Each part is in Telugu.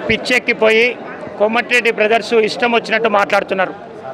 పిచ్చెక్కిపోయి కోమటిరెడ్డి బ్రదర్స్ ఇష్టం వచ్చినట్టు మాట్లాడుతున్నారు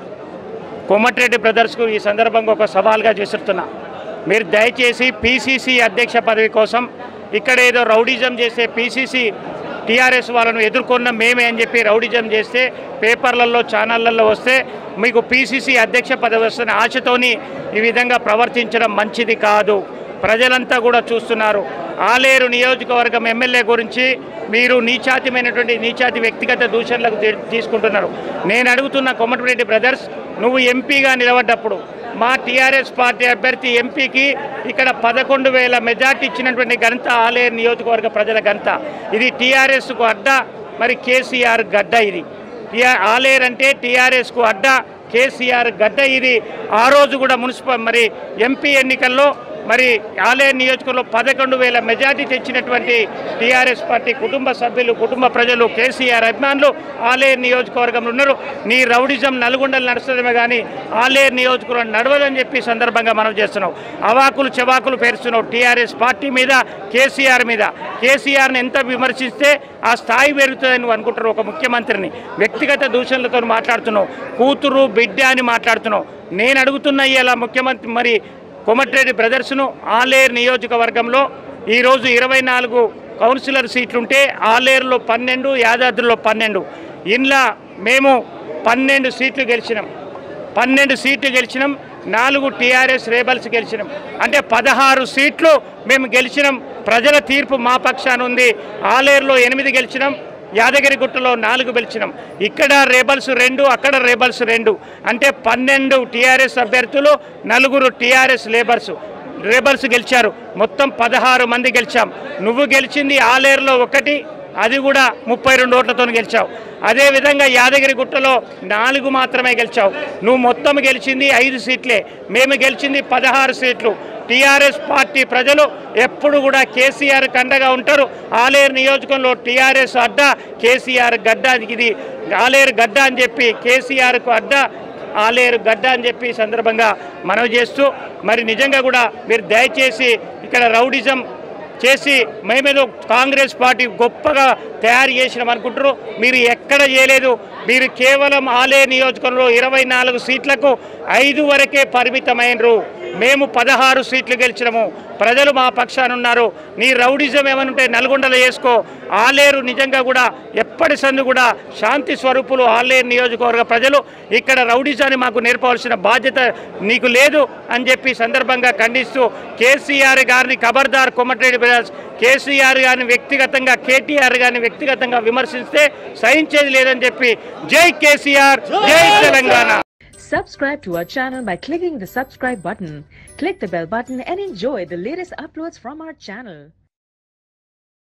కోమటిరెడ్డి బ్రదర్స్కు ఈ సందర్భంగా ఒక సవాల్గా చేస్తున్నా మీరు దయచేసి పీసీసీ అధ్యక్ష పదవి కోసం ఇక్కడ ఏదో రౌడిజం చేసే పీసీసీ టీఆర్ఎస్ వాళ్ళను ఎదుర్కొన్న మేమే అని చెప్పి రౌడిజం చేస్తే పేపర్లలో ఛానళ్ళల్లో వస్తే మీకు పీసీసీ అధ్యక్ష పదవి వస్తున్న ఆశతోని ఈ విధంగా ప్రవర్తించడం మంచిది కాదు ప్రజలంతా కూడా చూస్తున్నారు ఆలేరు నియోజకవర్గం ఎమ్మెల్యే గురించి మీరు నీచాతిమైనటువంటి నీచాతి వ్యక్తిగత దూషణలకు తీ- తీసుకుంటున్నారు నేను అడుగుతున్న కొమ్మటిరెడ్డి బ్రదర్స్ నువ్వు ఎంపీగా నిలబడ్డప్పుడు మా టీఆర్ఎస్ పార్టీ అభ్యర్థి ఎంపీకి ఇక్కడ పదకొండు వేల మెజార్టీ ఇచ్చినటువంటి ఘనత ఆలేరు నియోజకవర్గ ప్రజల ఘనత ఇది టీఆర్ఎస్కు అడ్డ మరి కేసీఆర్ గడ్డ ఇది టీఆర్ ఆలేరు అంటే టీఆర్ఎస్కు అడ్డ కేసీఆర్ గడ్డ ఇది ఆ రోజు కూడా మున్సిపల్ మరి ఎంపీ ఎన్నికల్లో మరి ఆలయ నియోజకవర్గంలో పదకొండు వేల మెజార్టీ తెచ్చినటువంటి టీఆర్ఎస్ పార్టీ కుటుంబ సభ్యులు కుటుంబ ప్రజలు కేసీఆర్ అభిమానులు ఆలేరు నియోజకవర్గంలో ఉన్నారు నీ రౌడిజం నల్గొండలు నడుస్తుందేమో కానీ ఆలేరు నియోజకవర్గం నడవదని చెప్పి ఈ సందర్భంగా మనం చేస్తున్నాం అవాకులు చెవాకులు పేరుస్తున్నావు టీఆర్ఎస్ పార్టీ మీద కేసీఆర్ మీద కేసీఆర్ని ఎంత విమర్శిస్తే ఆ స్థాయి పెరుగుతుందని నువ్వు అనుకుంటారు ఒక ముఖ్యమంత్రిని వ్యక్తిగత దూషణలతో మాట్లాడుతున్నావు కూతురు బిడ్డ అని మాట్లాడుతున్నావు నేను అడుగుతున్న ఇలా ముఖ్యమంత్రి మరి కోమటిరెడ్డి బ్రదర్స్ను ఆలేరు నియోజకవర్గంలో ఈరోజు ఇరవై నాలుగు కౌన్సిలర్ సీట్లుంటే ఆలేరులో పన్నెండు యాదాద్రిలో పన్నెండు ఇంట్లో మేము పన్నెండు సీట్లు గెలిచినాం పన్నెండు సీట్లు గెలిచినాం నాలుగు టీఆర్ఎస్ రేబల్స్ గెలిచినాం అంటే పదహారు సీట్లు మేము గెలిచినాం ప్రజల తీర్పు మా పక్షాన ఉంది ఆలేరులో ఎనిమిది గెలిచినాం యాదగిరిగుట్టలో నాలుగు గెలిచినాం ఇక్కడ రేబల్స్ రెండు అక్కడ రేబల్స్ రెండు అంటే పన్నెండు టీఆర్ఎస్ అభ్యర్థులు నలుగురు టీఆర్ఎస్ లేబర్స్ రేబల్స్ గెలిచారు మొత్తం పదహారు మంది గెలిచాం నువ్వు గెలిచింది ఆలేరులో ఒకటి అది కూడా ముప్పై రెండు ఓట్లతో గెలిచావు అదేవిధంగా యాదగిరిగుట్టలో నాలుగు మాత్రమే గెలిచావు నువ్వు మొత్తం గెలిచింది ఐదు సీట్లే మేము గెలిచింది పదహారు సీట్లు టీఆర్ఎస్ పార్టీ ప్రజలు ఎప్పుడు కూడా కేసీఆర్ కండగా ఉంటారు ఆలేరు నియోజకంలో టీఆర్ఎస్ అడ్డ కేసీఆర్ గడ్డ ఇది ఆలేరు గడ్డ అని చెప్పి కేసీఆర్కు అడ్డ ఆలేరు గడ్డ అని చెప్పి ఈ సందర్భంగా మనవి చేస్తూ మరి నిజంగా కూడా మీరు దయచేసి ఇక్కడ రౌడిజం చేసి మేమేదో కాంగ్రెస్ పార్టీ గొప్పగా తయారు చేసినాం అనుకుంటారు మీరు ఎక్కడ చేయలేదు మీరు కేవలం ఆలే నియోజకవర్గంలో ఇరవై నాలుగు సీట్లకు ఐదు వరకే పరిమితమైనరు మేము పదహారు సీట్లు గెలిచినాము ప్రజలు మా పక్షాన ఉన్నారు నీ రౌడిజం ఏమనుంటే నల్గొండలో వేసుకో ఆలేరు నిజంగా కూడా ఎప్పటి సందు కూడా శాంతి స్వరూపులు ఆలేరు నియోజకవర్గ ప్రజలు ఇక్కడ రౌడిజాన్ని మాకు నేర్పవలసిన బాధ్యత నీకు లేదు అని చెప్పి ఈ సందర్భంగా ఖండిస్తూ కేసీఆర్ గారిని ఖబర్దార్ కొమ్మటిరెడ్డి బ్రదర్స్ కేసీఆర్ గారిని వ్యక్తిగతంగా కేటీఆర్ గారిని వ్యక్తిగతంగా విమర్శిస్తే సహించేది లేదని చెప్పి జై కేసీఆర్ జై Telangana Subscribe to our channel by clicking the subscribe button. Click the bell button and enjoy the latest uploads from our channel.